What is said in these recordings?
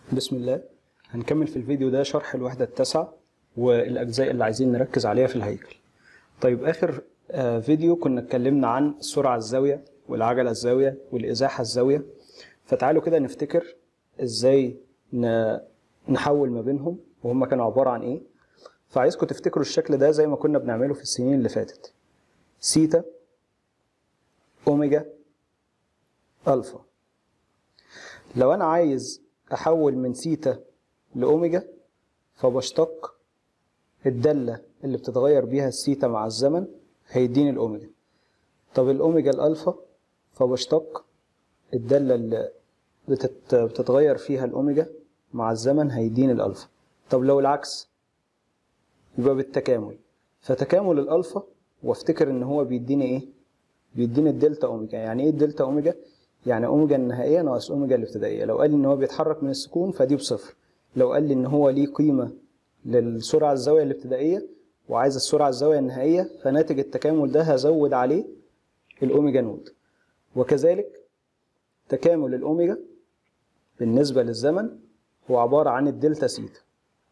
بسم الله هنكمل في الفيديو ده شرح الوحدة التاسعة والأجزاء اللي عايزين نركز عليها في الهيكل طيب آخر آه، فيديو كنا اتكلمنا عن السرعة الزاوية والعجلة الزاوية والإزاحة الزاوية فتعالوا كده نفتكر إزاي ن- نحول ما بينهم وهم كانوا عبارة عن إيه فعايزكم تفتكروا الشكل ده زي ما كنا بنعمله في السنين اللي فاتت سيتا أوميجا ألفا لو أنا عايز أحول من سيتا لأوميجا فبشتق الدالة اللي بتتغير بيها السيتا مع الزمن هيديني الأوميجا طب الأوميجا الألفا فبشتق الدالة اللي بتت... بتتغير فيها الأوميجا مع الزمن هيديني الألفا طب لو العكس يبقى بالتكامل فتكامل الألفا وافتكر إن هو بيديني إيه؟ بيديني الدلتا أوميجا يعني إيه الدلتا أوميجا؟ يعني أوميجا النهائية ناقص أوميجا الابتدائية لو قال لي إن هو بيتحرك من السكون فدي بصفر لو قال لي إن هو ليه قيمة للسرعة الزاوية الابتدائية وعايز السرعة الزاوية النهائية فناتج التكامل ده هزود عليه الأوميجا نود وكذلك تكامل الأوميجا بالنسبة للزمن هو عبارة عن الدلتا سيتا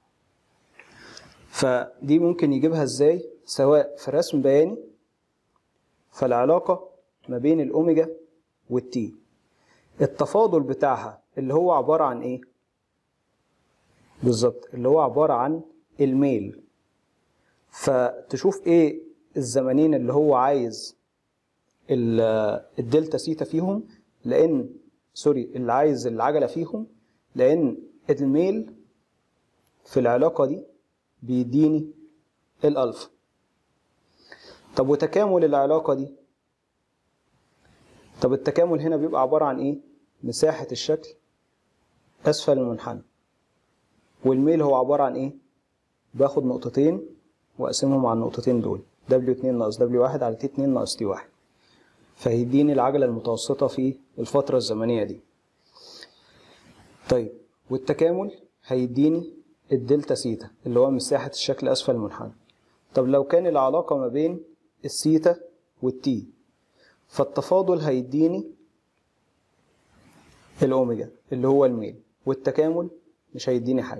فدي ممكن يجيبها ازاي سواء في رسم بياني فالعلاقة ما بين الأوميجا والتي التفاضل بتاعها اللي هو عبارة عن ايه بالظبط اللي هو عبارة عن الميل فتشوف ايه الزمنين اللي هو عايز ال- الدلتا سيتا فيهم لان سوري اللي عايز العجلة فيهم لان الميل في العلاقة دي بيديني الألفا طب وتكامل العلاقة دي طب التكامل هنا بيبقى عبارة عن ايه مساحة الشكل أسفل المنحنى والميل هو عبارة عن ايه باخد نقطتين واقسمهم على النقطتين دول W2 ناقص W1 على T2 ناقص T1 فهيديني العجلة المتوسطة في الفترة الزمنية دي طيب والتكامل هيديني الدلتا سيتا اللي هو مساحة الشكل أسفل المنحنى طب لو كان العلاقة ما بين السيتا والتي فالتفاضل هيديني الأوميجا اللي هو الميل والتكامل مش هيديني حاجة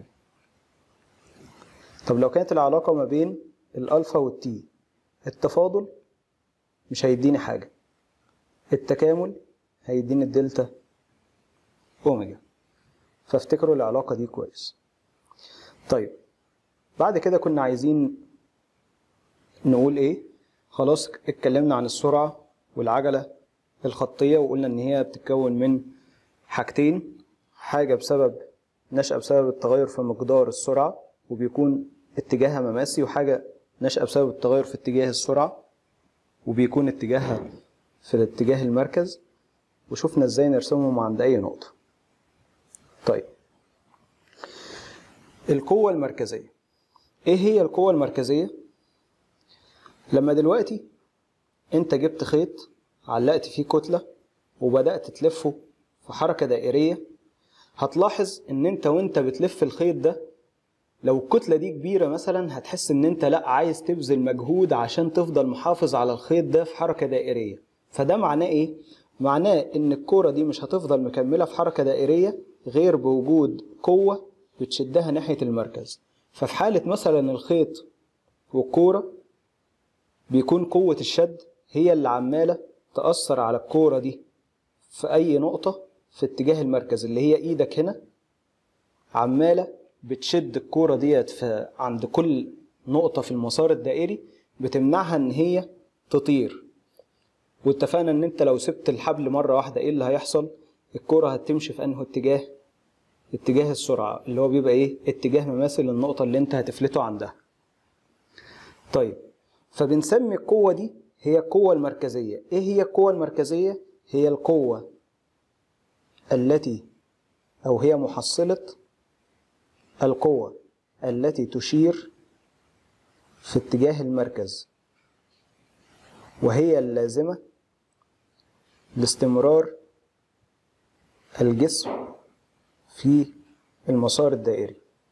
طب لو كانت العلاقة ما بين الألفا والتي التفاضل مش هيديني حاجة التكامل هيديني الدلتا أوميجا فافتكروا العلاقة دي كويس طيب بعد كده كنا عايزين نقول ايه خلاص اتكلمنا عن السرعة والعجلة الخطية وقلنا ان هي بتتكون من حاجتين حاجة بسبب نشأة بسبب التغير في مقدار السرعة وبيكون اتجاهها مماسي وحاجة نشأة بسبب التغير في اتجاه السرعة وبيكون اتجاهها في الاتجاه المركز وشفنا ازاي نرسمهم عند اي نقطة طيب القوة المركزية ايه هي القوة المركزية لما دلوقتي انت جبت خيط علقت فيه كتلة وبدأت تلفه في حركة دائرية هتلاحظ ان انت وانت بتلف الخيط ده لو الكتلة دي كبيرة مثلا هتحس ان انت لا عايز تبذل مجهود عشان تفضل محافظ على الخيط ده في حركة دائرية فده معناه ايه؟ معناه ان الكورة دي مش هتفضل مكملة في حركة دائرية غير بوجود قوة بتشدها ناحية المركز ففي حالة مثلا الخيط والكورة بيكون قوة الشد هي اللي عمالة تأثر على الكورة دي في أي نقطة في اتجاه المركز اللي هي إيدك هنا عمالة بتشد الكورة ديت في عند كل نقطة في المسار الدائري بتمنعها إن هي تطير واتفقنا إن أنت لو سبت الحبل مرة واحدة إيه اللي هيحصل؟ الكورة هتمشي في أنه اتجاه اتجاه السرعة اللي هو بيبقى إيه؟ اتجاه مماثل للنقطة اللي أنت هتفلته عندها. طيب فبنسمي القوة دي هي القوة المركزية ايه هي القوة المركزية هي القوة التي او هي محصلة القوة التي تشير في اتجاه المركز وهي اللازمة لاستمرار الجسم في المسار الدائري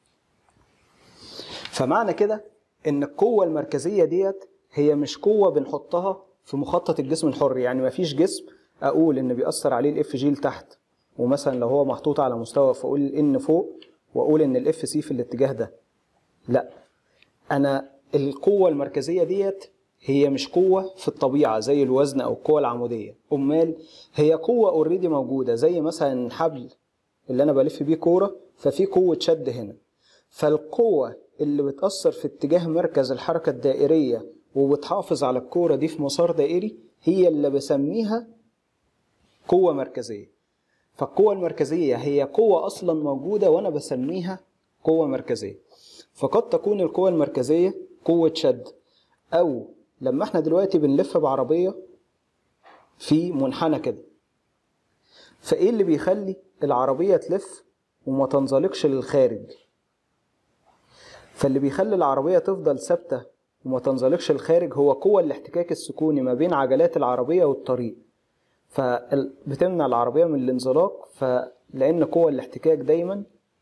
فمعنى كده ان القوة المركزية ديت هي مش قوة بنحطها في مخطط الجسم الحر يعني مفيش جسم اقول ان بيأثر عليه الاف جي لتحت ومثلا لو هو محطوط على مستوى فاقول ان فوق واقول ان الاف سي في الاتجاه ده لا انا القوه المركزيه ديت هي مش قوه في الطبيعه زي الوزن او القوه العموديه امال هي قوه اوريدي موجوده زي مثلا حبل اللي انا بلف بيه كوره ففي قوه شد هنا فالقوه اللي بتاثر في اتجاه مركز الحركه الدائريه وبتحافظ على الكوره دي في مسار دائري هي اللي بسميها قوه مركزيه فالقوه المركزيه هي قوه اصلا موجوده وانا بسميها قوه مركزيه فقد تكون القوه المركزيه قوه شد او لما احنا دلوقتي بنلف بعربيه في منحنى كده فايه اللي بيخلي العربيه تلف وما تنزلقش للخارج فاللي بيخلي العربيه تفضل ثابته وما تنزلقش للخارج هو قوة الاحتكاك السكوني ما بين عجلات العربية والطريق فبتمنع العربية من الانزلاق فلأن قوة الاحتكاك دايما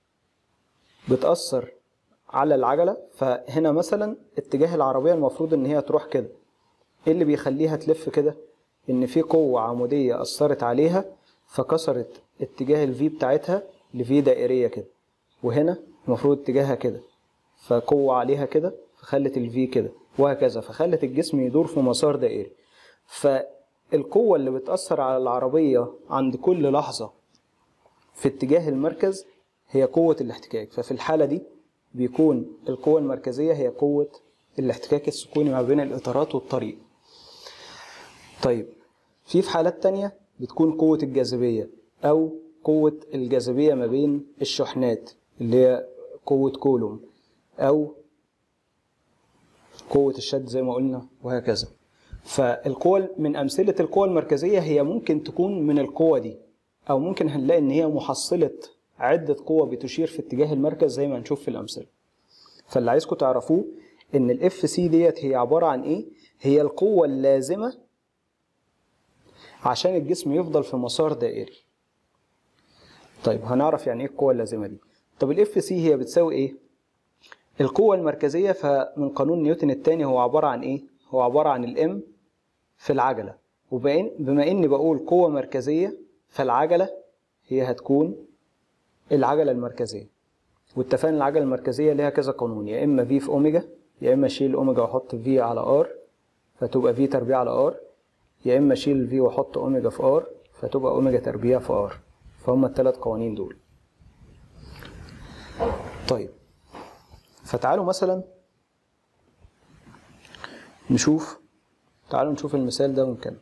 بتأثر على العجلة فهنا مثلا اتجاه العربية المفروض ان هي تروح كده ايه اللي بيخليها تلف كده ان في قوة عمودية أثرت عليها فكسرت اتجاه الفي بتاعتها لفي دائرية كده وهنا المفروض اتجاهها كده فقوة عليها كده فخلت الفي كده وهكذا فخلت الجسم يدور في مسار دائري فالقوة اللي بتأثر على العربية عند كل لحظة في اتجاه المركز هي قوة الاحتكاك ففي الحالة دي بيكون القوة المركزية هي قوة الاحتكاك السكوني ما بين الإطارات والطريق طيب في في حالات تانية بتكون قوة الجاذبية أو قوة الجاذبية ما بين الشحنات اللي هي قوة كولوم أو قوة الشد زي ما قلنا وهكذا فالقوة من أمثلة القوة المركزية هي ممكن تكون من القوة دي أو ممكن هنلاقي إن هي محصلة عدة قوة بتشير في اتجاه المركز زي ما هنشوف في الأمثلة فاللي عايزكم تعرفوه إن الاف سي ديت هي عبارة عن إيه؟ هي القوة اللازمة عشان الجسم يفضل في مسار دائري طيب هنعرف يعني ايه القوة اللازمة دي طب الاف سي هي بتساوي ايه القوة المركزية فمن قانون نيوتن الثاني هو عبارة عن ايه هو عبارة عن الام في العجلة وبما اني بقول قوة مركزية فالعجلة هي هتكون العجلة المركزية واتفقنا العجلة المركزية ليها كذا قانون يا اما في في اوميجا يا اما اشيل اوميجا واحط في على ار فتبقى في تربيع على ار يا اما اشيل في واحط اوميجا في ار فتبقى اوميجا تربيع في ار فهم الثلاث قوانين دول طيب فتعالوا مثلا نشوف تعالوا نشوف المثال ده ممكن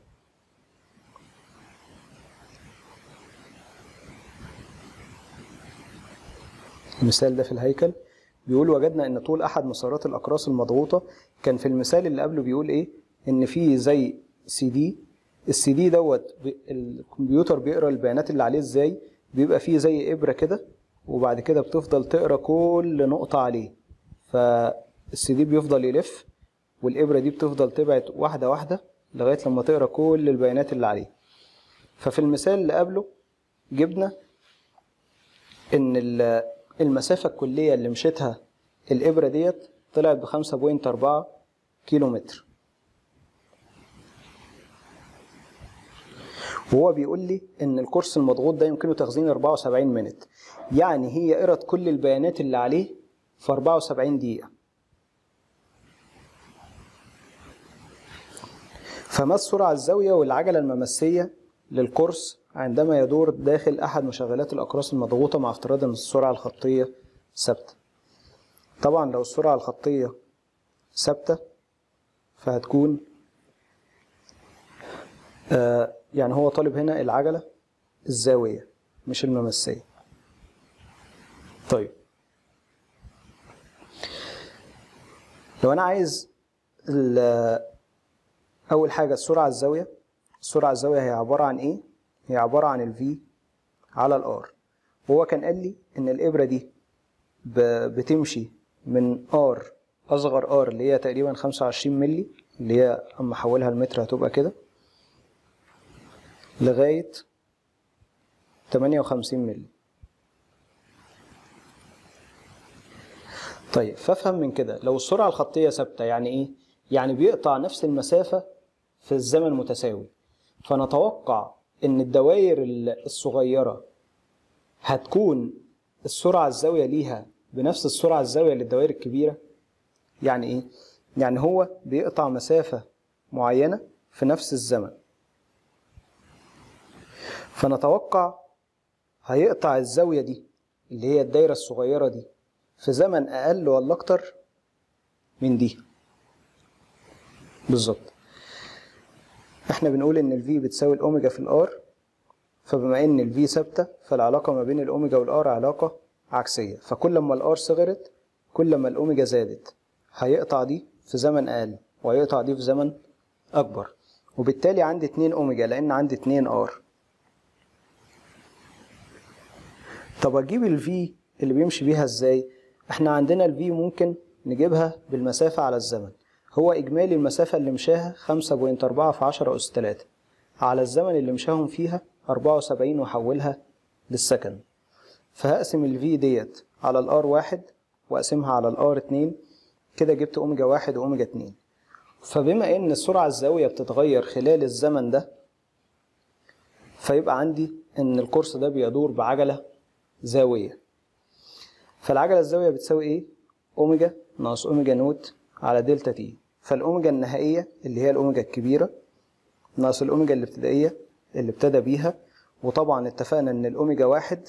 المثال ده في الهيكل بيقول وجدنا ان طول احد مسارات الاقراص المضغوطه كان في المثال اللي قبله بيقول ايه ان في زي سي دي السي دي دوت الكمبيوتر بيقرا البيانات اللي عليه ازاي بيبقى فيه زي ابره كده وبعد كده بتفضل تقرا كل نقطه عليه فالسي دي بيفضل يلف والابره دي بتفضل تبعد واحده واحده لغايه لما تقرا كل البيانات اللي عليه ففي المثال اللي قبله جبنا ان المسافه الكليه اللي مشيتها الابره ديت طلعت ب 5.4 كيلو متر وهو بيقول لي ان الكورس المضغوط ده يمكنه تخزين 74 منت يعني هي قرت كل البيانات اللي عليه في 74 دقيقة فما السرعة الزاوية والعجلة الممسية للكورس عندما يدور داخل أحد مشغلات الأقراص المضغوطة مع افتراض أن السرعة الخطية ثابتة طبعا لو السرعة الخطية ثابتة فهتكون آه يعني هو طالب هنا العجلة الزاوية مش الممسية طيب لو أنا عايز أول حاجة السرعة الزاوية السرعة الزاوية هي عبارة عن إيه؟ هي عبارة عن ال V على ال R وهو كان قال لي إن الإبرة دي بتمشي من R أصغر R اللي هي تقريبا 25 ملي اللي هي أما أحولها المتر هتبقى كده لغاية 58 ملي طيب فافهم من كده لو السرعة الخطية ثابتة يعني ايه؟ يعني بيقطع نفس المسافة في الزمن متساوي فنتوقع ان الدوائر الصغيرة هتكون السرعة الزاوية ليها بنفس السرعة الزاوية للدوائر الكبيرة يعني ايه؟ يعني هو بيقطع مسافة معينة في نفس الزمن فنتوقع هيقطع الزاوية دي اللي هي الدايرة الصغيرة دي في زمن أقل ولا أكتر من دي بالظبط احنا بنقول ان الفي بتساوي الاوميجا في الار فبما ان الفي ثابته فالعلاقه ما بين الاوميجا والار علاقه عكسيه فكل ما الار صغرت كل ما الاوميجا زادت هيقطع دي في زمن اقل وهيقطع دي في زمن اكبر وبالتالي عندي 2 اوميجا لان عندي 2 ار طب اجيب الفي اللي بيمشي بيها ازاي احنا عندنا الفي ممكن نجيبها بالمسافه على الزمن هو إجمالي المسافة اللي مشاها 5.4 في 10 أس 3 على الزمن اللي مشاهم فيها 74 وأحولها للسكند فهقسم ال V ديت على ال R واحد وأقسمها على ال R اتنين كده جبت أوميجا واحد وأوميجا اتنين فبما إن السرعة الزاوية بتتغير خلال الزمن ده فيبقى عندي إن القرص ده بيدور بعجلة زاوية فالعجلة الزاوية بتساوي إيه؟ أوميجا ناقص أوميجا نوت على دلتا تي فالأوميجا النهائية اللي هي الأوميجا الكبيرة ناقص الأوميجا الابتدائية اللي ابتدى بيها وطبعا اتفقنا إن الأوميجا واحد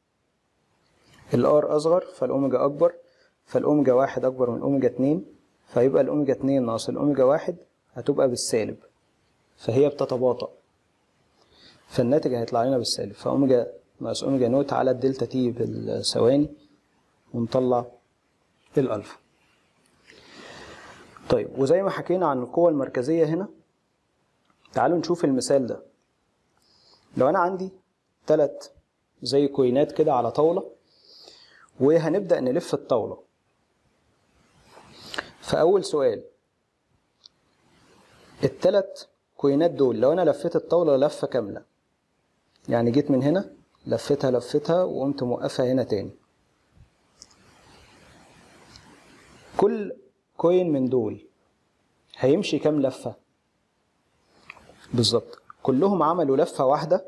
الآر أصغر فالأوميجا أكبر فالأوميجا واحد أكبر من أوميجا اتنين فيبقى الأوميجا اتنين ناقص الأوميجا واحد هتبقى بالسالب فهي بتتباطأ فالناتج هيطلع لنا بالسالب فأوميجا ناقص أوميجا نوت على الدلتا تي بالثواني ونطلع الألفا طيب وزي ما حكينا عن القوة المركزية هنا تعالوا نشوف المثال ده لو أنا عندي تلات زي كوينات كده على طاولة وهنبدأ نلف الطاولة فأول سؤال التلات كوينات دول لو أنا لفيت الطاولة لفة كاملة يعني جيت من هنا لفتها لفتها وقمت موقفها هنا تاني كل كوين من دول هيمشي كام لفة بالظبط كلهم عملوا لفة واحدة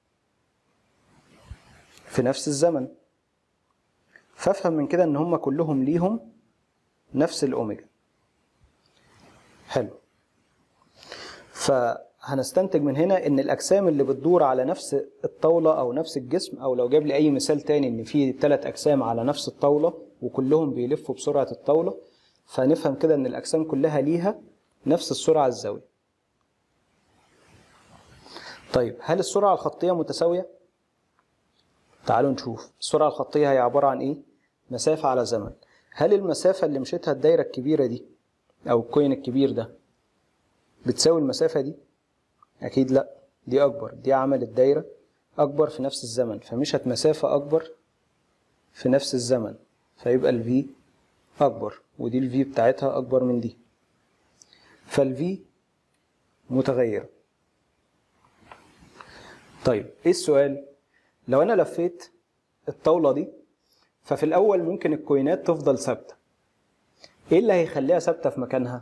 في نفس الزمن فافهم من كده ان هم كلهم ليهم نفس الاوميجا حلو فهنستنتج من هنا ان الاجسام اللي بتدور على نفس الطاوله او نفس الجسم او لو جاب لي اي مثال تاني ان في ثلاث اجسام على نفس الطاوله وكلهم بيلفوا بسرعه الطاوله فنفهم كده ان الاجسام كلها ليها نفس السرعه الزاويه طيب هل السرعه الخطيه متساويه تعالوا نشوف السرعه الخطيه هي عباره عن ايه مسافه على زمن هل المسافه اللي مشيتها الدايره الكبيره دي او الكوين الكبير ده بتساوي المسافه دي اكيد لا دي اكبر دي عملت دايره اكبر في نفس الزمن فمشت مسافه اكبر في نفس الزمن فيبقى الفي اكبر ودي الفي بتاعتها اكبر من دي فالفي متغيره طيب ايه السؤال لو انا لفيت الطاوله دي ففي الاول ممكن الكوينات تفضل ثابته ايه اللي هيخليها ثابته في مكانها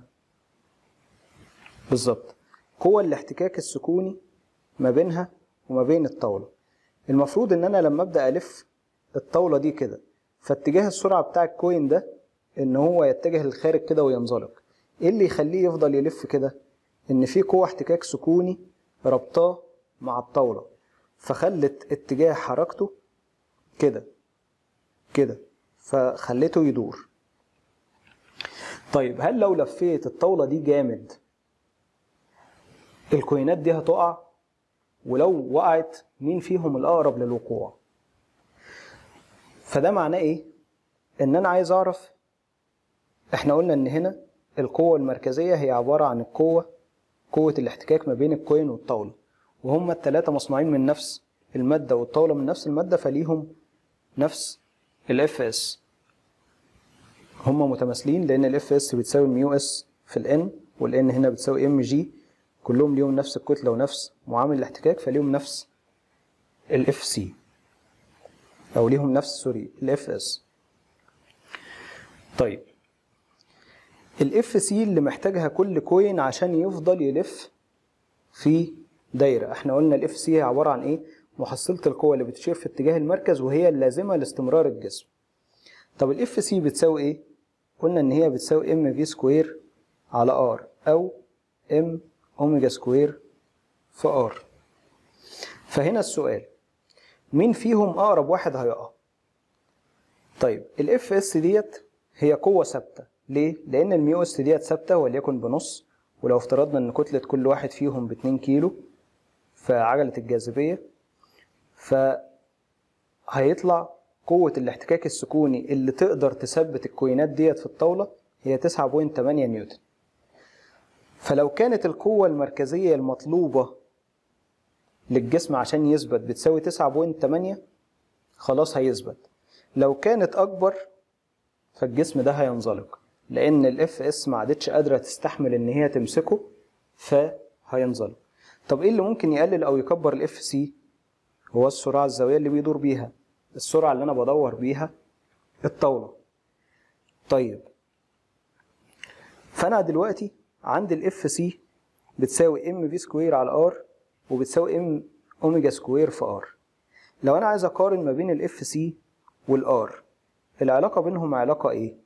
بالظبط قوة الاحتكاك السكوني ما بينها وما بين الطاولة المفروض ان انا لما ابدا الف الطاولة دي كده فاتجاه السرعة بتاع الكوين ده ان هو يتجه للخارج كده وينزلق ايه اللي يخليه يفضل يلف كده ان في قوة احتكاك سكوني ربطاه مع الطاولة فخلت اتجاه حركته كده كده فخلته يدور طيب هل لو لفيت الطاولة دي جامد الكوينات دي هتقع ولو وقعت مين فيهم الأقرب للوقوع فده معناه إيه؟ إن أنا عايز أعرف إحنا قلنا إن هنا القوة المركزية هي عبارة عن القوة قوة الاحتكاك ما بين الكوين والطاولة وهما التلاتة مصنوعين من نفس المادة والطاولة من نفس المادة فليهم نفس الاف اس هما متماثلين لأن الاف اس بتساوي الميو اس في الان والان هنا بتساوي ام جي كلهم ليهم نفس الكتلة ونفس معامل الاحتكاك فليهم نفس الاف سي او ليهم نفس سوري الاف اس طيب الاف سي اللي محتاجها كل كوين عشان يفضل يلف في دايرة احنا قلنا الاف سي هي عبارة عن ايه محصلة القوة اللي بتشير في اتجاه المركز وهي اللازمة لاستمرار الجسم طب الاف سي بتساوي ايه؟ قلنا ان هي بتساوي ام في سكوير على ار او ام اوميجا سكوير في ار فهنا السؤال مين فيهم اقرب واحد هيقع طيب الاف اس ديت هي قوه ثابته ليه لان الميو اس ديت ثابته وليكن بنص ولو افترضنا ان كتله كل واحد فيهم ب 2 كيلو في عجله الجاذبيه ف هيطلع قوة الاحتكاك السكوني اللي تقدر تثبت الكوينات ديت في الطاولة هي 9.8 نيوتن فلو كانت القوة المركزية المطلوبة للجسم عشان يثبت بتساوي 9.8 خلاص هيثبت لو كانت أكبر فالجسم ده هينزلق لأن الاف اس ما عادتش قادرة تستحمل إن هي تمسكه فهينزلق طب إيه اللي ممكن يقلل أو يكبر الاف سي؟ هو السرعة الزاوية اللي بيدور بيها السرعة اللي أنا بدور بيها الطاولة طيب فأنا دلوقتي عندي الاف سي بتساوي ام في سكوير على ار وبتساوي ام اوميجا سكوير في ار لو انا عايز اقارن ما بين الاف سي والار العلاقه بينهم علاقه ايه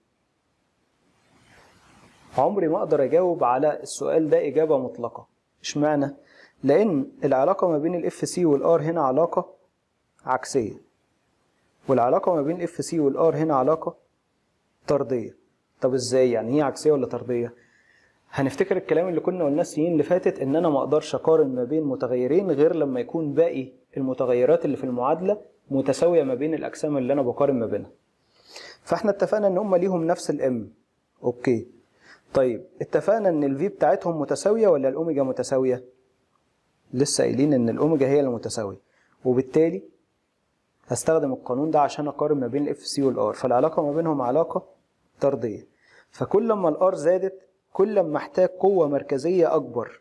عمري ما اقدر اجاوب على السؤال ده اجابه مطلقه اشمعنى لان العلاقه ما بين الاف سي والار هنا علاقه عكسيه والعلاقه ما بين الاف سي والار هنا علاقه طرديه طب ازاي يعني هي عكسيه ولا طرديه هنفتكر الكلام اللي كنا قلناه السنين اللي فاتت ان انا ما اقدرش اقارن ما بين متغيرين غير لما يكون باقي المتغيرات اللي في المعادله متساويه ما بين الاجسام اللي انا بقارن ما بينها فاحنا اتفقنا ان هم ليهم نفس الام اوكي طيب اتفقنا ان الفي بتاعتهم متساويه ولا الاوميجا متساويه لسه قايلين ان الاوميجا هي المتساويه وبالتالي هستخدم القانون ده عشان اقارن ما بين الاف سي والار فالعلاقه ما بينهم علاقه طرديه فكل ما الار زادت كل ما احتاج قوة مركزية أكبر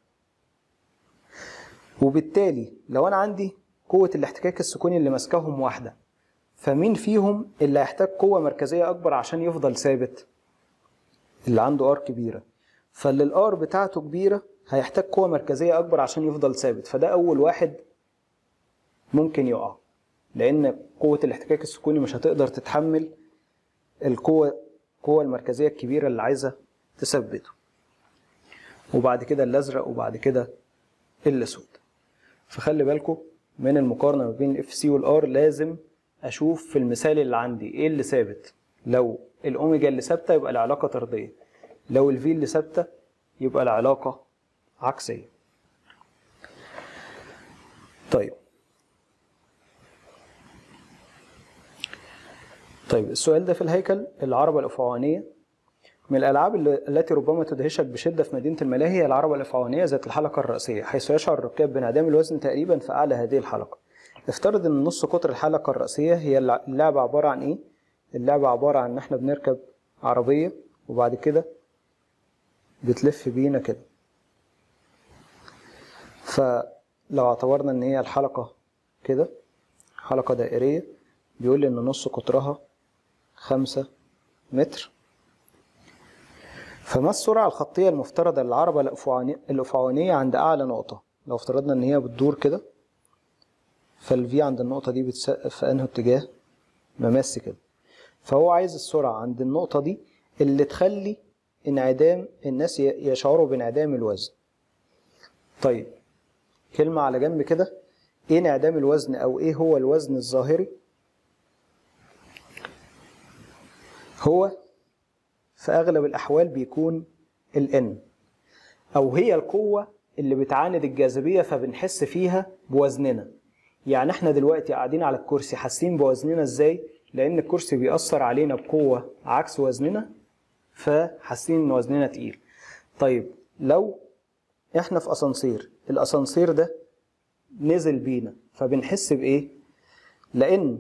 وبالتالي لو أنا عندي قوة الاحتكاك السكوني اللي ماسكاهم واحدة فمين فيهم اللي هيحتاج قوة مركزية أكبر عشان يفضل ثابت؟ اللي عنده ار كبيرة فاللي الار بتاعته كبيرة هيحتاج قوة مركزية أكبر عشان يفضل ثابت فده أول واحد ممكن يقع لأن قوة الاحتكاك السكوني مش هتقدر تتحمل القوة القوة المركزية الكبيرة اللي عايزة تثبته وبعد كده الازرق وبعد كده الاسود فخلي بالكم من المقارنه ما بين الاف سي والار لازم اشوف في المثال اللي عندي ايه اللي ثابت لو الاوميجا اللي ثابته يبقى العلاقه طرديه لو الفي اللي ثابته يبقى العلاقه عكسيه طيب طيب السؤال ده في الهيكل العربة الأفعوانية من الألعاب التي ربما تدهشك بشدة في مدينة الملاهي هي العربة الأفعوانية ذات الحلقة الرأسية حيث يشعر الركاب بانعدام الوزن تقريبا في أعلى هذه الحلقة افترض ان نص قطر الحلقة الرأسية هي اللعبة عبارة عن ايه؟ اللعبة عبارة عن ان احنا بنركب عربية وبعد كده بتلف بينا كده فلو اعتبرنا ان هي الحلقة كده حلقة دائرية بيقول لي ان نص قطرها خمسة متر فما السرعة الخطية المفترضة للعربة الأفعوانية عند أعلى نقطة لو افترضنا إن هي بتدور كده فالفي عند النقطة دي بتسقف في أنهي اتجاه مماس كده فهو عايز السرعة عند النقطة دي اللي تخلي انعدام الناس يشعروا بانعدام الوزن طيب كلمة على جنب كده ايه انعدام الوزن او ايه هو الوزن الظاهري هو في اغلب الاحوال بيكون الان او هي القوة اللي بتعاند الجاذبية فبنحس فيها بوزننا يعني احنا دلوقتي قاعدين على الكرسي حاسين بوزننا ازاي لان الكرسي بيأثر علينا بقوة عكس وزننا فحاسين ان وزننا تقيل طيب لو احنا في اسانسير الاسانسير ده نزل بينا فبنحس بايه لان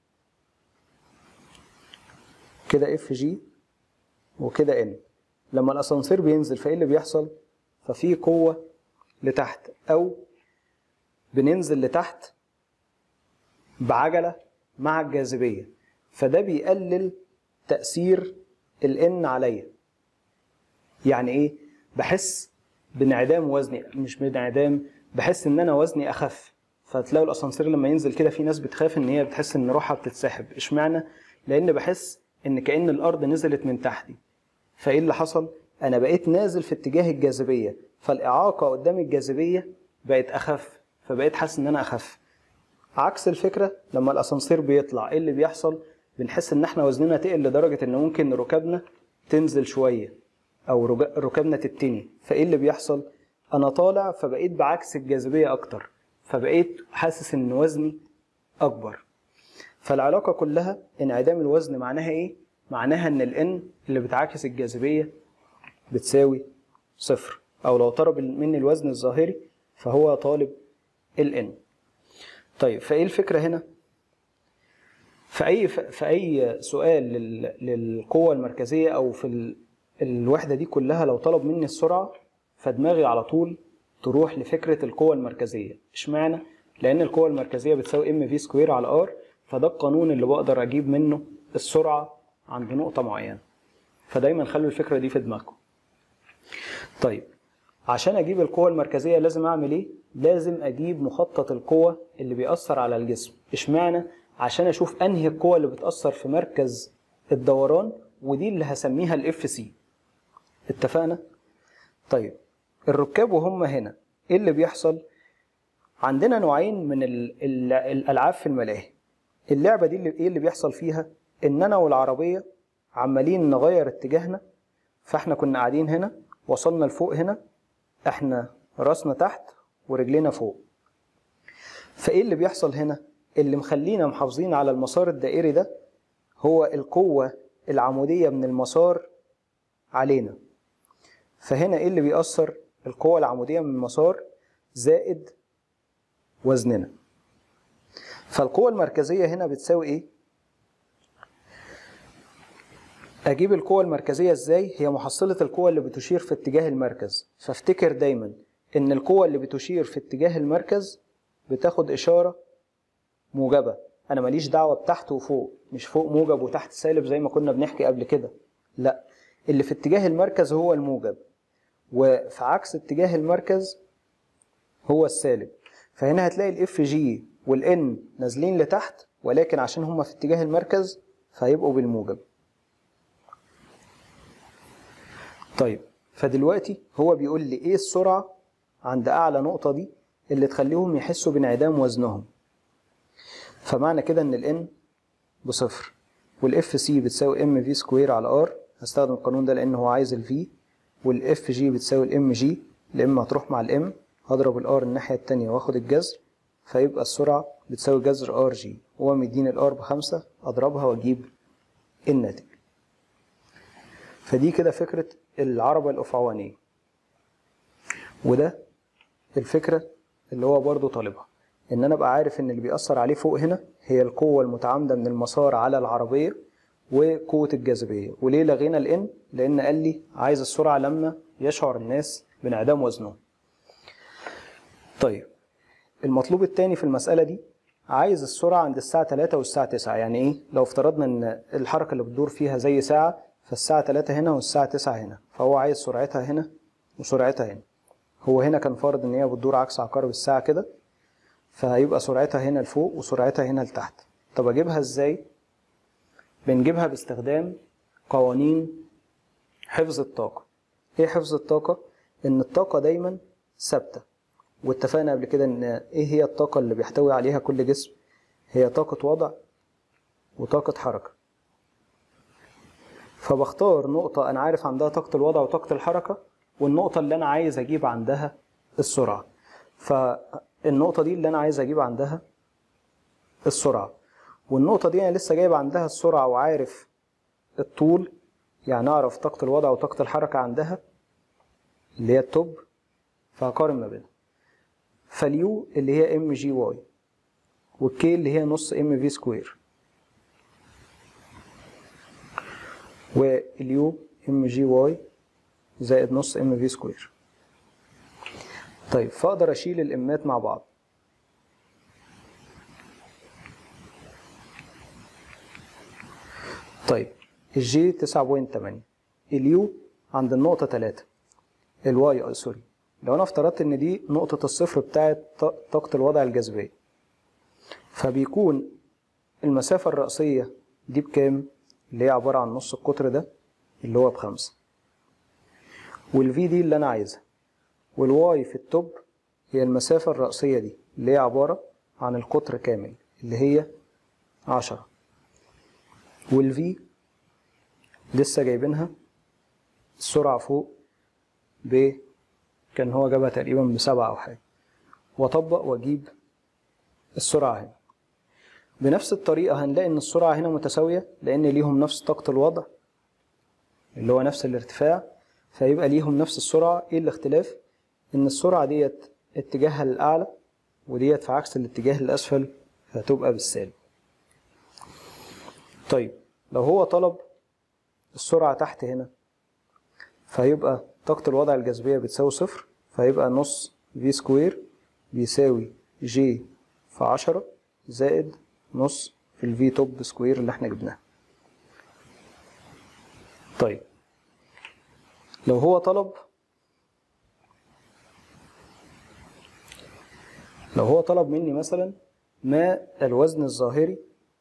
كده اف جي وكده ان لما الاسانسير بينزل فايه اللي بيحصل ففي قوه لتحت او بننزل لتحت بعجله مع الجاذبيه فده بيقلل تاثير الان عليا يعني ايه بحس بانعدام وزني مش بانعدام بحس ان انا وزني اخف فتلاقوا الاسانسير لما ينزل كده في ناس بتخاف ان هي بتحس ان روحها بتتسحب اشمعنى لان بحس ان كأن الارض نزلت من تحتي فايه اللي حصل انا بقيت نازل في اتجاه الجاذبيه فالاعاقه قدام الجاذبيه بقت اخف فبقيت حاسس ان انا اخف عكس الفكره لما الاسانسير بيطلع ايه اللي بيحصل بنحس ان احنا وزننا تقل لدرجه ان ممكن ركابنا تنزل شويه او رجا- ركابنا تتني فايه اللي بيحصل انا طالع فبقيت بعكس الجاذبيه اكتر فبقيت حاسس ان وزني اكبر فالعلاقه كلها انعدام الوزن معناها ايه معناها ان الان اللي بتعاكس الجاذبيه بتساوي صفر او لو طلب مني الوزن الظاهري فهو طالب الان طيب فايه الفكره هنا في اي في اي سؤال لل- للقوه المركزيه او في ال- الوحده دي كلها لو طلب مني السرعه فدماغي على طول تروح لفكره القوه المركزيه اشمعنى لان القوه المركزيه بتساوي ام في سكوير على ار فده القانون اللي بقدر اجيب منه السرعه عند نقطه معينه فدايما خلوا الفكره دي في دماغكم طيب عشان اجيب القوه المركزيه لازم اعمل ايه لازم اجيب مخطط القوه اللي بيأثر على الجسم اشمعنى عشان اشوف انهي القوه اللي بتأثر في مركز الدوران ودي اللي هسميها الاف سي اتفقنا طيب الركاب وهم هنا ايه اللي بيحصل عندنا نوعين من ال ال الالعاب في الملاهي اللعبه دي اللي ايه اللي بيحصل فيها ان انا والعربيه عمالين نغير اتجاهنا فاحنا كنا قاعدين هنا وصلنا لفوق هنا احنا راسنا تحت ورجلينا فوق فايه اللي بيحصل هنا اللي مخلينا محافظين على المسار الدائري ده هو القوة العمودية من المسار علينا فهنا ايه اللي بيأثر القوة العمودية من المسار زائد وزننا فالقوة المركزية هنا بتساوي ايه اجيب القوة المركزية ازاي هي محصلة القوة اللي بتشير في اتجاه المركز فافتكر دايما ان القوة اللي بتشير في اتجاه المركز بتاخد اشارة موجبة انا ماليش دعوة بتحت وفوق مش فوق موجب وتحت سالب زي ما كنا بنحكي قبل كده لا اللي في اتجاه المركز هو الموجب وفي عكس اتجاه المركز هو السالب فهنا هتلاقي الاف جي والان نازلين لتحت ولكن عشان هما في اتجاه المركز فهيبقوا بالموجب طيب فدلوقتي هو بيقول لي ايه السرعة عند اعلى نقطة دي اللي تخليهم يحسوا بانعدام وزنهم فمعنى كده ان الان بصفر والاف سي بتساوي ام في سكوير على ار هستخدم القانون ده لان هو عايز الفي والاف جي بتساوي الام جي الام هتروح مع الام هضرب الار الناحية التانية واخد الجذر فيبقى السرعة بتساوي جذر ار جي هو مديني الار بخمسة اضربها واجيب الناتج فدي كده فكرة العربة الأفعوانية وده الفكرة اللي هو برضو طالبها ان انا ابقى عارف ان اللي بيأثر عليه فوق هنا هي القوة المتعامدة من المسار على العربية وقوة الجاذبية وليه لغينا الان لان قال لي عايز السرعة لما يشعر الناس بانعدام وزنهم طيب المطلوب التاني في المسألة دي عايز السرعة عند الساعة 3 والساعة 9 يعني ايه لو افترضنا ان الحركة اللي بتدور فيها زي ساعة فالساعة 3 هنا والساعة 9 هنا فهو عايز سرعتها هنا وسرعتها هنا هو هنا كان فارض ان هي بتدور عكس عقارب الساعة كده فهيبقى سرعتها هنا لفوق وسرعتها هنا لتحت طب اجيبها ازاي بنجيبها باستخدام قوانين حفظ الطاقة ايه حفظ الطاقة ان الطاقة دايما ثابتة واتفقنا قبل كده ان ايه هي الطاقة اللي بيحتوي عليها كل جسم هي طاقة وضع وطاقة حركة فبختار نقطة أنا عارف عندها طاقة الوضع وطاقة الحركة والنقطة اللي أنا عايز أجيب عندها السرعة فالنقطة دي اللي أنا عايز أجيب عندها السرعة والنقطة دي أنا لسه جايب عندها السرعة وعارف الطول يعني أعرف طاقة الوضع وطاقة الحركة عندها اللي هي التوب فهقارن ما بينهم فاليو اللي هي ام جي واي والكي اللي هي نص ام في سكوير واليو ام جي واي زائد نص ام في سكوير طيب فاقدر اشيل الامات مع بعض طيب الجي 9.8 اليو عند النقطة 3 الواي سوري لو انا افترضت ان دي نقطة الصفر بتاعت طاقة الوضع الجاذبية فبيكون المسافة الرأسية دي بكام اللي هي عبارة عن نص القطر ده اللي هو بخمسة والفي دي اللي أنا عايزها والواي في التوب هي المسافة الرأسية دي اللي هي عبارة عن القطر كامل اللي هي عشرة والفي لسه جايبينها السرعة فوق ب كان هو جابها تقريبا بسبعة أو حاجة وأطبق وأجيب السرعة هنا بنفس الطريقة هنلاقي إن السرعة هنا متساوية لأن ليهم نفس طاقة الوضع اللي هو نفس الارتفاع فيبقى ليهم نفس السرعة إيه الاختلاف؟ إن السرعة ديت اتجاهها للأعلى وديت في عكس الاتجاه الأسفل فهتبقى بالسالب طيب لو هو طلب السرعة تحت هنا فيبقى طاقة الوضع الجاذبية بتساوي صفر فيبقى نص في سكوير بيساوي جي في عشرة زائد نص في الفي توب سكوير اللي احنا جبناه طيب لو هو طلب لو هو طلب مني مثلا ما الوزن الظاهري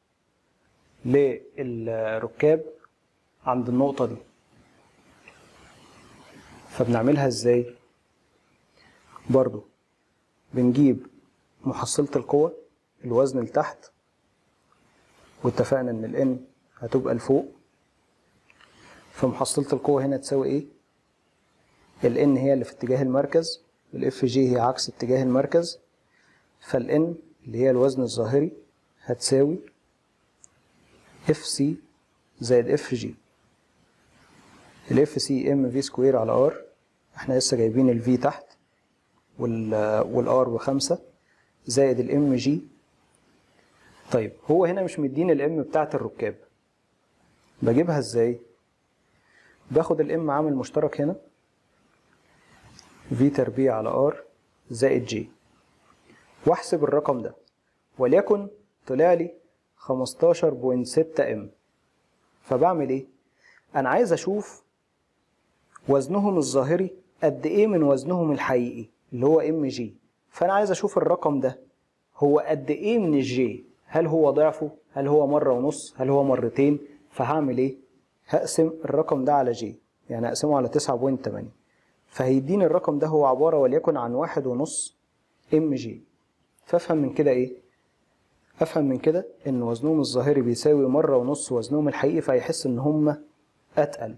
للركاب عند النقطة دي فبنعملها ازاي برضو بنجيب محصلة القوة الوزن لتحت واتفقنا ان الان هتبقى لفوق فمحصلة القوة هنا تساوي ايه الان هي اللي في اتجاه المركز الاف جي هي عكس اتجاه المركز فالان اللي هي الوزن الظاهري هتساوي اف سي زائد اف جي الاف سي ام في سكوير على ار احنا لسه جايبين الفي تحت والار بخمسة زائد الام جي طيب هو هنا مش مديني الام بتاعت الركاب بجيبها ازاي باخد الام عامل مشترك هنا في تربيع على ار زائد جي واحسب الرقم ده وليكن طلع لي 15.6 ام فبعمل ايه انا عايز اشوف وزنهم الظاهري قد ايه من وزنهم الحقيقي اللي هو ام جي فانا عايز اشوف الرقم ده هو قد ايه من الجي هل هو ضعفه هل هو مرة ونص هل هو مرتين فهعمل ايه هقسم الرقم ده على جي يعني اقسمه على 9.8 فهيديني الرقم ده هو عبارة وليكن عن واحد ونص ام جي فافهم من كده ايه افهم من كده ان وزنهم الظاهري بيساوي مرة ونص وزنهم الحقيقي فيحس ان هم اتقل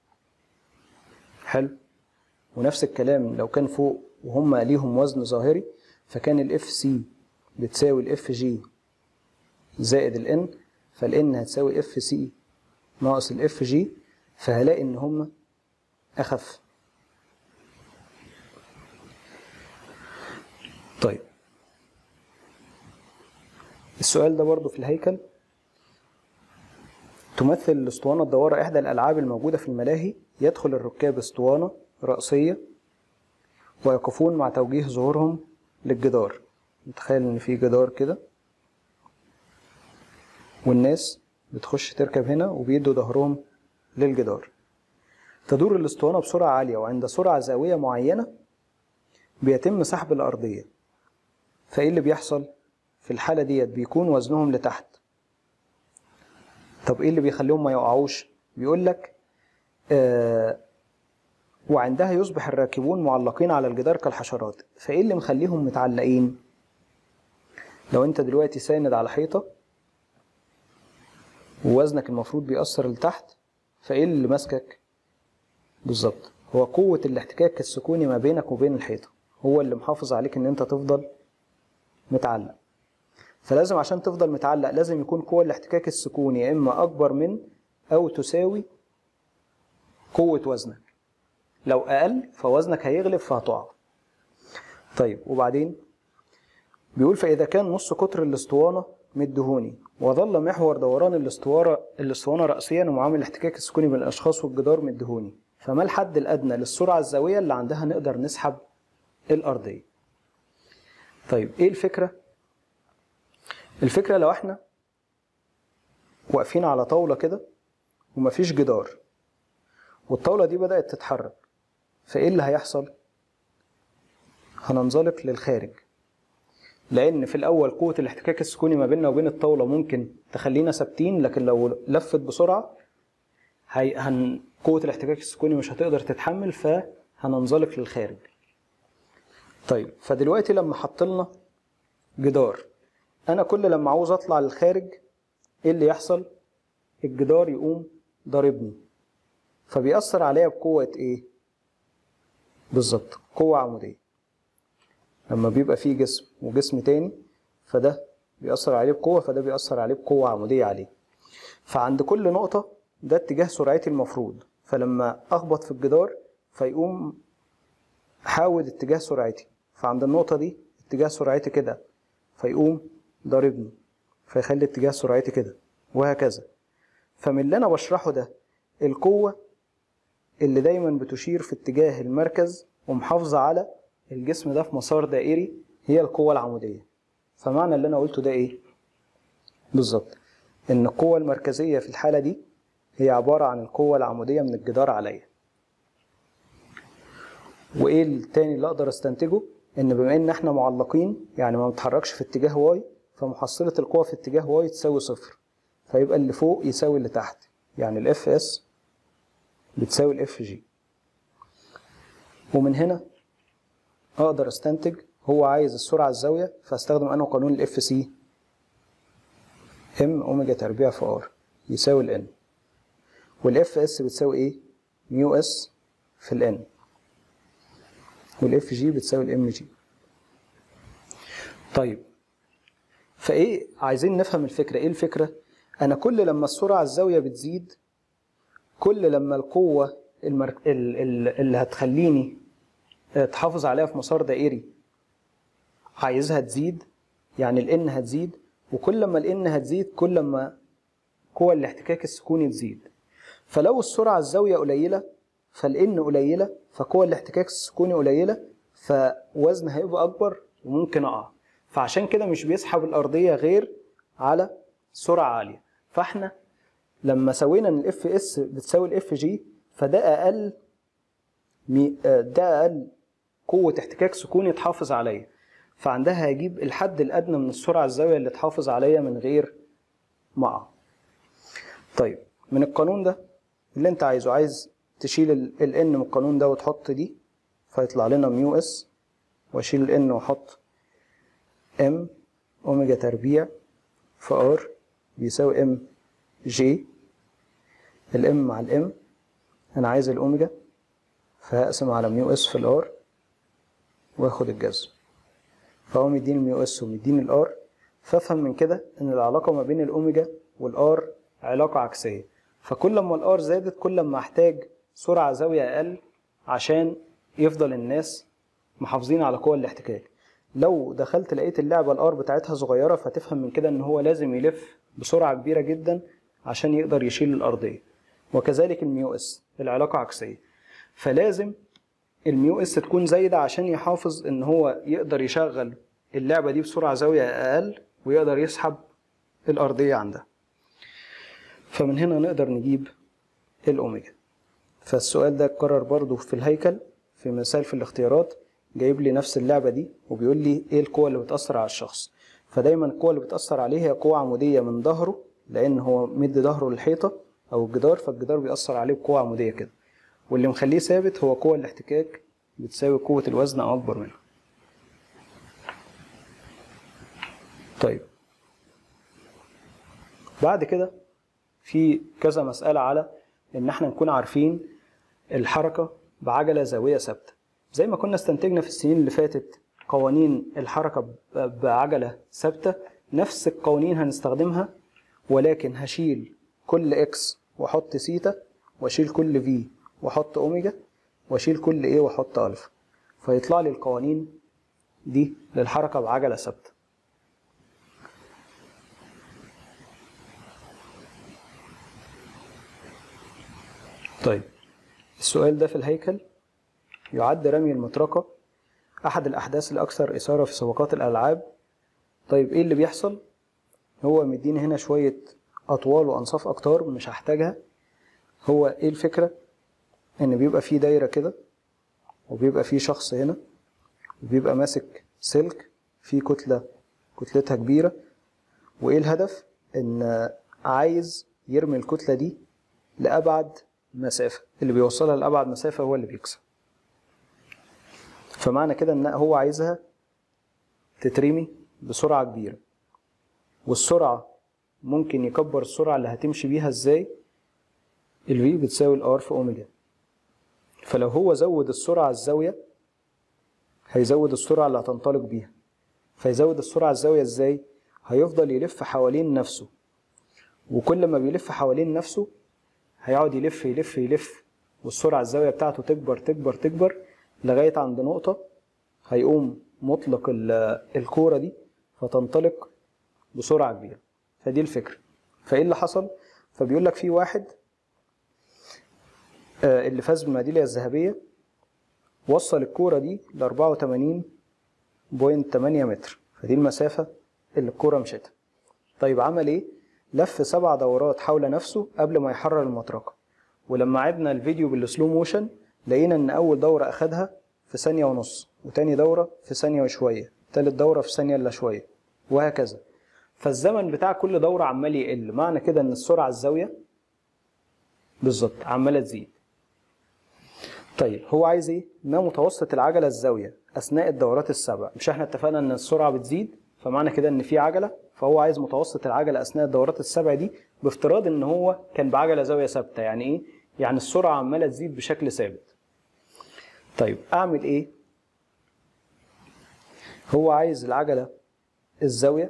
حلو ونفس الكلام لو كان فوق وهم ليهم وزن ظاهري فكان الاف سي بتساوي الاف جي زائد الان فالان هتساوي اف سي ناقص الاف جي فهلاقي ان هم اخف طيب السؤال ده برضو في الهيكل تمثل الاسطوانة الدوارة إحدى الألعاب الموجودة في الملاهي يدخل الركاب اسطوانة رأسية ويقفون مع توجيه ظهورهم للجدار متخيل إن في جدار كده والناس بتخش تركب هنا وبيدوا ظهرهم للجدار تدور الاسطوانة بسرعة عالية وعند سرعة زاوية معينة بيتم سحب الأرضية فإيه اللي بيحصل؟ في الحالة ديت بيكون وزنهم لتحت طب إيه اللي بيخليهم ما يقعوش؟ بيقول لك آه وعندها يصبح الراكبون معلقين على الجدار كالحشرات فإيه اللي مخليهم متعلقين؟ لو أنت دلوقتي ساند على حيطة ووزنك المفروض بيأثر لتحت فإيه اللي ماسكك؟ بالظبط هو قوة الاحتكاك السكوني ما بينك وبين الحيطة هو اللي محافظ عليك إن أنت تفضل متعلق فلازم عشان تفضل متعلق لازم يكون قوة الاحتكاك السكوني يا إما أكبر من أو تساوي قوة وزنك لو أقل فوزنك هيغلب فهتقع طيب وبعدين بيقول فإذا كان نص قطر الاسطوانة مدهوني وظل محور دوران الاسطوانة الاسطوانة رأسيا ومعامل الاحتكاك السكوني بين الأشخاص والجدار مدهوني فما الحد الأدنى للسرعة الزاوية اللي عندها نقدر نسحب الأرضية طيب إيه الفكرة؟ الفكرة لو احنا واقفين على طاولة كده ومفيش جدار والطاولة دي بدأت تتحرك فإيه اللي هيحصل؟ هننزلق للخارج لان في الاول قوه الاحتكاك السكوني ما بيننا وبين الطاوله ممكن تخلينا ثابتين لكن لو لفت بسرعه هي هن قوه الاحتكاك السكوني مش هتقدر تتحمل فهننزلق للخارج طيب فدلوقتي لما حط لنا جدار انا كل لما عاوز اطلع للخارج ايه اللي يحصل الجدار يقوم ضاربني فبيأثر عليا بقوة ايه بالظبط قوة عمودية لما بيبقى فيه جسم وجسم تاني فده بيأثر عليه بقوة فده بيأثر عليه بقوة عمودية عليه فعند كل نقطة ده اتجاه سرعتي المفروض فلما أخبط في الجدار فيقوم حاول اتجاه سرعتي فعند النقطة دي اتجاه سرعتي كده فيقوم ضاربني فيخلي اتجاه سرعتي كده وهكذا فمن اللي أنا بشرحه ده القوة اللي دايما بتشير في اتجاه المركز ومحافظة على الجسم ده في مسار دائري هي القوة العمودية فمعنى اللي أنا قلته ده إيه؟ بالظبط إن القوة المركزية في الحالة دي هي عبارة عن القوة العمودية من الجدار عليا وإيه التاني اللي أقدر أستنتجه؟ إن بما إن إحنا معلقين يعني ما بنتحركش في اتجاه واي فمحصلة القوة في اتجاه واي تساوي صفر فيبقى اللي فوق يساوي اللي تحت يعني الاف اس بتساوي الاف جي ومن هنا اقدر استنتج هو عايز السرعه الزاويه فاستخدم انا قانون الاف سي ام اوميجا تربيع في ار يساوي الان والاف اس بتساوي ايه ميو اس في الان والاف جي بتساوي الام جي طيب فايه عايزين نفهم الفكره ايه الفكره انا كل لما السرعه الزاويه بتزيد كل لما القوه المر... ال- ال- اللي هتخليني تحافظ عليها في مسار دائري عايزها تزيد يعني الان هتزيد وكل لما الان هتزيد كل لما قوى الاحتكاك السكوني تزيد فلو السرعه الزاويه قليله فالان قليله فقوى الاحتكاك السكوني قليله فوزن هيبقى اكبر وممكن اقع فعشان كده مش بيسحب الارضيه غير على سرعه عاليه فاحنا لما سوينا ان الاف اس بتساوي الاف جي فده اقل مي- آه، ده اقل قوه احتكاك سكوني تحافظ عليا فعندها هجيب الحد الادنى من السرعه الزاويه اللي تحافظ عليا من غير ما اقع طيب من القانون ده اللي انت عايزه عايز تشيل ال n من القانون ده وتحط دي فيطلع لنا ميو اس واشيل ال n واحط ام اوميجا تربيع في ار بيساوي ام جي الام مع الام انا عايز الاوميجا فهقسم على ميو اس في الار واخد الجذر فهو مديني الميو اس ومديني الار فافهم من كده ان العلاقه ما بين الاوميجا والار علاقه عكسيه فكل ما الار زادت كل ما احتاج سرعه زاويه اقل عشان يفضل الناس محافظين على قوى الاحتكاك لو دخلت لقيت اللعبه الار بتاعتها صغيره فتفهم من كده ان هو لازم يلف بسرعه كبيره جدا عشان يقدر يشيل الارضيه وكذلك الميو اس العلاقه عكسيه فلازم الميو اس تكون زايده عشان يحافظ ان هو يقدر يشغل اللعبه دي بسرعه زاويه اقل ويقدر يسحب الارضيه عندها فمن هنا نقدر نجيب الاوميجا فالسؤال ده اتكرر برضو في الهيكل في مثال في الاختيارات جايب لي نفس اللعبه دي وبيقول لي ايه القوه اللي بتاثر على الشخص فدايما القوه اللي بتاثر عليه هي قوه عموديه من ظهره لان هو مد ظهره للحيطه او الجدار فالجدار بيأثر عليه بقوه عموديه كده واللي مخليه ثابت هو قوه الاحتكاك بتساوي قوه الوزن او اكبر منها طيب بعد كده في كذا مسألة على إن إحنا نكون عارفين الحركة بعجلة زاوية ثابتة زي ما كنا استنتجنا في السنين اللي فاتت قوانين الحركة ب- بعجلة ثابتة نفس القوانين هنستخدمها ولكن هشيل كل اكس واحط سيتا واشيل كل في واحط اوميجا واشيل كل ايه واحط الفا فيطلع لي القوانين دي للحركة بعجلة ثابتة طيب السؤال ده في الهيكل يعد رمي المطرقة أحد الأحداث الأكثر إثارة في سباقات الألعاب طيب إيه اللي بيحصل؟ هو مديني هنا شوية أطوال وأنصاف أكتار مش هحتاجها هو إيه الفكرة؟ إن بيبقى فيه دايرة كده وبيبقى فيه شخص هنا وبيبقى ماسك سلك فيه كتلة كتلتها كبيره وايه الهدف ان عايز يرمي الكتله دي لابعد مسافه اللي بيوصلها لابعد مسافه هو اللي بيكسب فمعنى كده ان هو عايزها تترمي بسرعه كبيره والسرعه ممكن يكبر السرعه اللي هتمشي بيها ازاي الفي بتساوي الار في اوميجا فلو هو زود السرعه الزاويه هيزود السرعه اللي هتنطلق بيها فيزود السرعه الزاويه ازاي هيفضل يلف حوالين نفسه وكل ما بيلف حوالين نفسه هيقعد يلف يلف يلف والسرعة الزاوية بتاعته تكبر تكبر تكبر لغاية عند نقطة هيقوم مطلق الكورة دي فتنطلق بسرعة كبيرة فدي الفكرة فايه اللي حصل فبيقول لك في واحد اللي فاز بالميدالية الذهبية وصل الكورة دي ل 84.8 متر فدي المسافة اللي الكورة مشيتها طيب عمل ايه لف سبع دورات حول نفسه قبل ما يحرر المطرقة ولما عدنا الفيديو بالسلو موشن لقينا ان اول دورة اخدها في ثانية ونص وتاني دورة في ثانية وشوية تالت دورة في ثانية الا شوية وهكذا فالزمن بتاع كل دورة عمال يقل معنى كده ان السرعة الزاوية بالظبط عمالة تزيد طيب هو عايز ايه؟ ما متوسط العجلة الزاوية اثناء الدورات السبع مش احنا اتفقنا ان السرعة بتزيد فمعنى كده ان في عجلة فهو عايز متوسط العجله اثناء الدورات السبع دي بافتراض ان هو كان بعجله زاويه ثابته يعني ايه يعني السرعه عماله تزيد بشكل ثابت طيب اعمل ايه هو عايز العجله الزاويه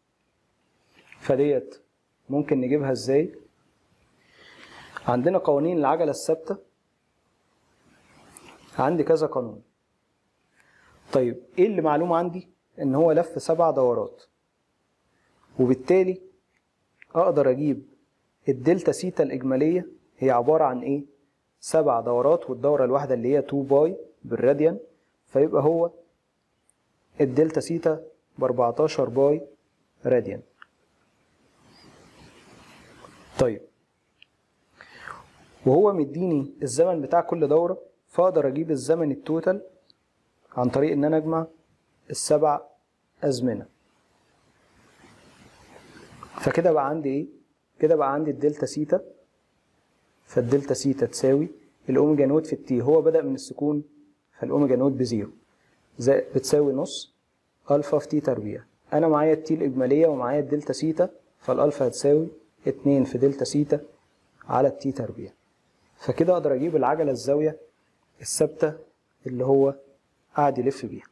فديت ممكن نجيبها ازاي عندنا قوانين العجله الثابته عندي كذا قانون طيب ايه اللي معلوم عندي ان هو لف سبع دورات وبالتالي اقدر اجيب الدلتا سيتا الاجماليه هي عباره عن ايه سبع دورات والدوره الواحده اللي هي 2 باي بالراديان فيبقى هو الدلتا سيتا ب 14 باي راديان طيب وهو مديني الزمن بتاع كل دوره فاقدر اجيب الزمن التوتال عن طريق ان انا اجمع السبع ازمنه فكده بقى عندي ايه كده بقى عندي الدلتا سيتا فالدلتا سيتا تساوي الاوميجا نوت في التي هو بدا من السكون فالاوميجا نوت بزيرو زائد بتساوي نص الفا في تي تربيع انا معايا التي الاجماليه ومعايا الدلتا سيتا فالالفا هتساوي 2 في دلتا سيتا على التي تربيع فكده اقدر اجيب العجله الزاويه الثابته اللي هو قاعد يلف بيها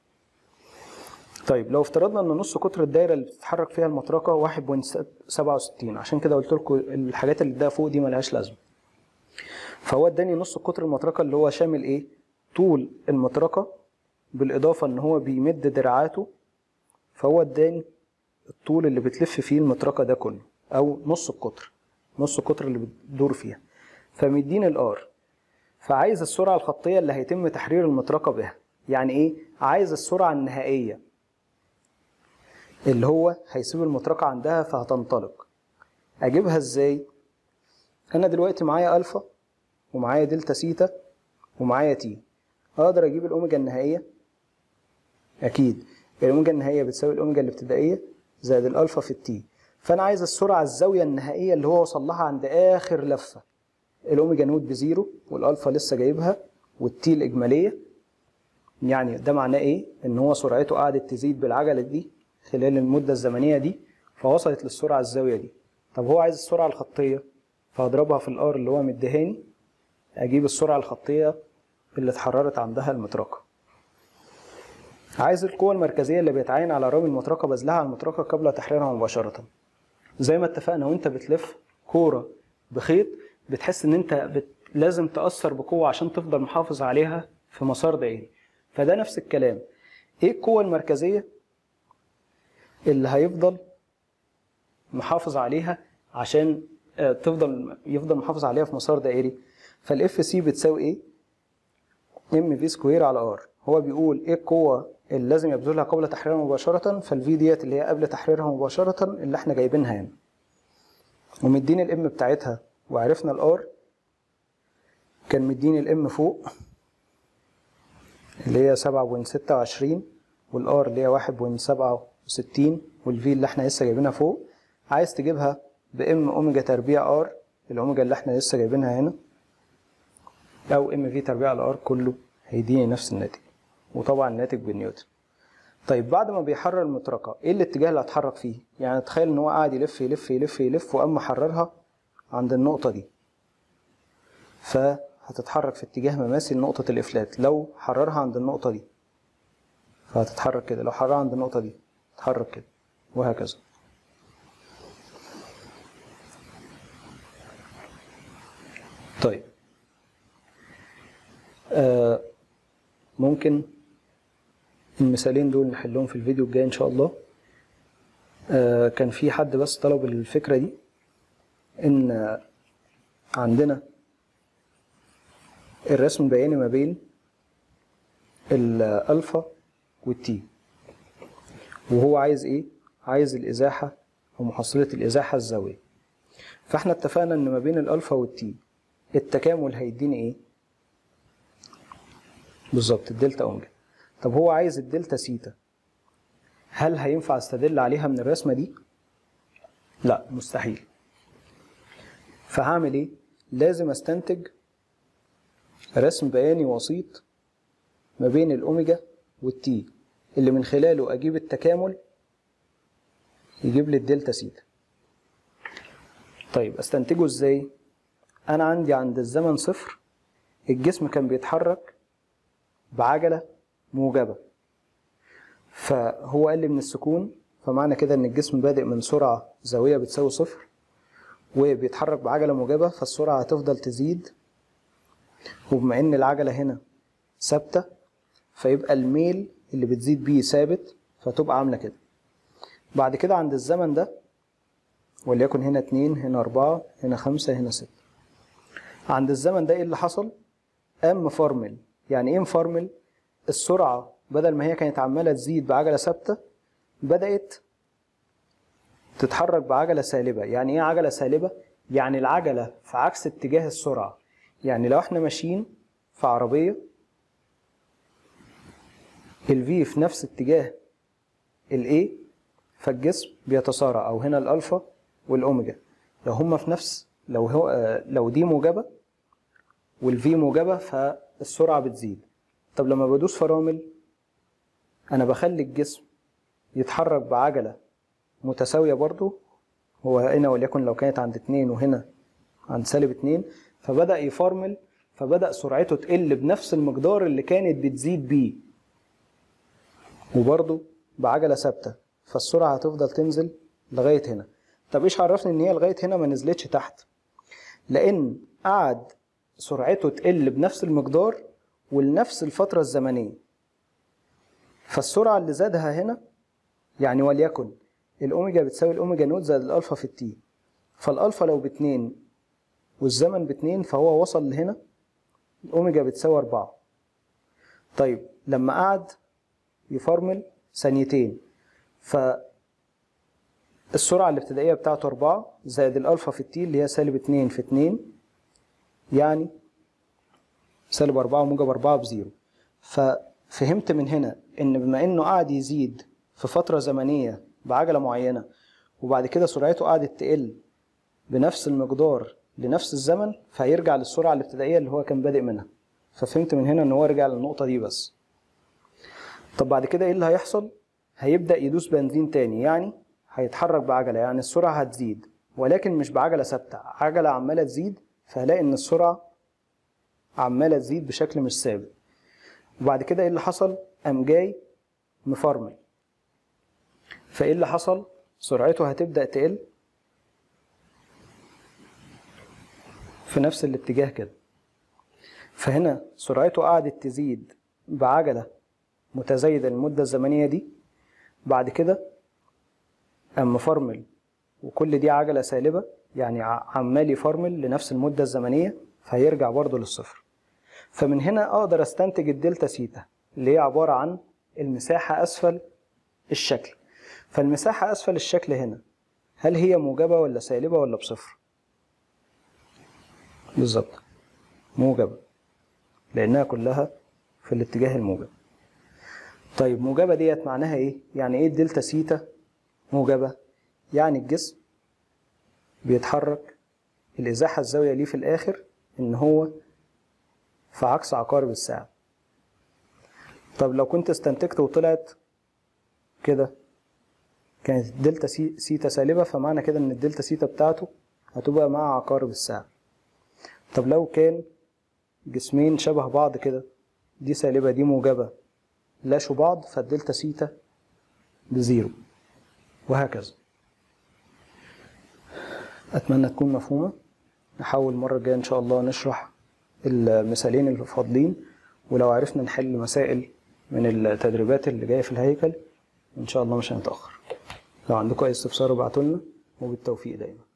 طيب لو افترضنا ان نص قطر الدايره اللي بتتحرك فيها المطرقه 1.67 عشان كده قلت لكم الحاجات اللي اداها فوق دي ملهاش لازمه فهو اداني نص قطر المطرقه اللي هو شامل ايه طول المطرقه بالاضافه ان هو بيمد دراعاته فهو اداني الطول اللي بتلف فيه المطرقه ده كله او نص القطر نص القطر اللي بتدور فيها فمديني الار فعايز السرعه الخطيه اللي هيتم تحرير المطرقه بها يعني ايه عايز السرعه النهائيه اللي هو هيسيب المطرقة عندها فهتنطلق أجيبها إزاي؟ أنا دلوقتي معايا ألفا ومعايا دلتا سيتا ومعايا تي أقدر أجيب الأوميجا النهائية؟ أكيد الأوميجا النهائية بتساوي الأوميجا الابتدائية زائد الألفا في التي فأنا عايز السرعة الزاوية النهائية اللي هو وصل لها عند آخر لفة الأوميجا نوت بزيرو والألفا لسه جايبها والتي الإجمالية يعني ده معناه إيه؟ إن هو سرعته قعدت تزيد بالعجلة دي خلال المدة الزمنية دي فوصلت للسرعة الزاوية دي طب هو عايز السرعة الخطية فهضربها في الار اللي هو مديهاني اجيب السرعة الخطية اللي اتحررت عندها المطرقة عايز القوة المركزية اللي بيتعين على رامي المطرقة بذلها على المطرقة قبل تحريرها مباشرة زي ما اتفقنا وانت بتلف كورة بخيط بتحس ان انت بت... لازم تأثر بقوة عشان تفضل محافظ عليها في مسار دائري فده نفس الكلام ايه القوة المركزية اللي هيفضل محافظ عليها عشان تفضل يفضل محافظ عليها في مسار دائري فالاف سي بتساوي ايه ام في سكوير على ار هو بيقول ايه القوه اللي لازم يبذلها قبل تحريرها مباشره فالفي ديت اللي هي قبل تحريرها مباشره اللي احنا جايبينها هنا ومديني الام بتاعتها وعرفنا الار كان مديني الام فوق اللي هي 7.26 والار اللي هي وستين والفي اللي احنا لسه جايبينها فوق عايز تجيبها بام اوميجا تربيع ار الاوميجا اللي احنا لسه جايبينها هنا او ام في تربيع الار كله هيديني نفس الناتج وطبعا الناتج بالنيوتن طيب بعد ما بيحرر المطرقة ايه الاتجاه اللي هتحرك فيه يعني تخيل ان هو قاعد يلف يلف يلف يلف وقام محررها عند النقطة دي فهتتحرك في اتجاه مماثل لنقطة الإفلات لو حررها عند النقطة دي فهتتحرك كده لو حررها عند النقطة دي تتحرك كده وهكذا طيب آه ممكن المثالين دول نحلهم في الفيديو الجاي ان شاء الله آه كان في حد بس طلب الفكرة دي ان عندنا الرسم البياني ما بين الالفا والتي وهو عايز ايه عايز الازاحة او محصلة الازاحة الزاوية فاحنا اتفقنا ان ما بين الالفا والتي التكامل هيديني ايه بالظبط الدلتا اوميجا طب هو عايز الدلتا سيتا هل هينفع استدل عليها من الرسمة دي لا مستحيل فهعمل ايه لازم استنتج رسم بياني وسيط ما بين الاوميجا والتي اللي من خلاله اجيب التكامل يجيب لي الدلتا سيتا طيب استنتجه ازاي انا عندي عند الزمن صفر الجسم كان بيتحرك بعجلة موجبة فهو قال لي من السكون فمعنى كده ان الجسم بادئ من سرعة زاوية بتساوي صفر وبيتحرك بعجلة موجبة فالسرعة هتفضل تزيد وبما ان العجلة هنا ثابتة فيبقى الميل اللي بتزيد بيه ثابت فتبقى عاملة كده بعد كده عند الزمن ده وليكن هنا اتنين هنا اربعة هنا خمسة هنا ستة عند الزمن ده ايه اللي حصل قام مفرمل يعني ايه مفرمل السرعة بدل ما هي كانت عمالة تزيد بعجلة ثابتة بدأت تتحرك بعجلة سالبة يعني ايه عجلة سالبة يعني العجلة في عكس اتجاه السرعة يعني لو احنا ماشيين في عربية الفي في نفس اتجاه الاي فالجسم بيتسارع او هنا الالفا والاوميجا لو هما في نفس لو هو لو دي موجبة والفي موجبة فالسرعة بتزيد طب لما بدوس فرامل انا بخلي الجسم يتحرك بعجلة متساوية برضو هو هنا وليكن لو كانت عند اتنين وهنا عند سالب اتنين فبدأ يفرمل فبدأ سرعته تقل بنفس المقدار اللي كانت بتزيد بيه وبرضو بعجلة ثابتة فالسرعة هتفضل تنزل لغاية هنا طب ايش عرفني ان هي لغاية هنا ما نزلتش تحت لان قعد سرعته تقل بنفس المقدار ولنفس الفترة الزمنية فالسرعة اللي زادها هنا يعني وليكن الأوميجا بتساوي الأوميجا نوت زائد الألفا في التي فالألفا لو باتنين والزمن باتنين فهو وصل لهنا الأوميجا بتساوي أربعة طيب لما قعد يفرمل ثانيتين فالسرعة الابتدائية بتاعته أربعة زائد الألفا في التي اللي هي سالب اتنين في اتنين يعني سالب أربعة وموجب أربعة بزيرو ففهمت من هنا إن بما إنه قعد يزيد في فترة زمنية بعجلة معينة وبعد كده سرعته قعدت تقل بنفس المقدار لنفس الزمن فهيرجع للسرعة الابتدائية اللي هو كان بادئ منها ففهمت من هنا إن هو رجع للنقطة دي بس طب بعد كده إيه اللي هيحصل؟ هيبدأ يدوس بنزين تاني يعني هيتحرك بعجلة يعني السرعة هتزيد ولكن مش بعجلة ثابتة عجلة عمالة تزيد فهلاقي إن السرعة عمالة تزيد بشكل مش ثابت وبعد كده ايه اللي حصل قام جاي مفرمل فايه اللي حصل سرعته هتبدأ تقل في نفس الاتجاه كده فهنا سرعته قعدت تزيد بعجلة متزايدة المدة الزمنية دي بعد كده قام مفرمل وكل دي عجلة سالبة يعني عمال يفرمل لنفس المدة الزمنية فهيرجع برضه للصفر فمن هنا اقدر استنتج الدلتا سيتا اللي هي عبارة عن المساحة اسفل الشكل فالمساحة اسفل الشكل هنا هل هي موجبة ولا سالبة ولا بصفر بالظبط موجبة لانها كلها في الاتجاه الموجب طيب موجبة ديت معناها ايه؟ يعني ايه الدلتا سيتا موجبة؟ يعني الجسم بيتحرك الإزاحة الزاوية ليه في الآخر إن هو في عكس عقارب الساعة طب لو كنت استنتجت وطلعت كده كانت الدلتا سي سيتا سالبة فمعنى كده إن الدلتا سيتا بتاعته هتبقى مع عقارب الساعة طب لو كان جسمين شبه بعض كده دي سالبة دي موجبة لاشوا بعض فالدلتا سيتا بزيرو وهكذا أتمنى تكون مفهومة نحاول المرة الجاية إن شاء الله نشرح المثالين اللي فاضلين ولو عرفنا نحل مسائل من التدريبات اللي جاية في الهيكل إن شاء الله مش هنتأخر لو عندكم أي استفسار ابعتولنا وبالتوفيق دايما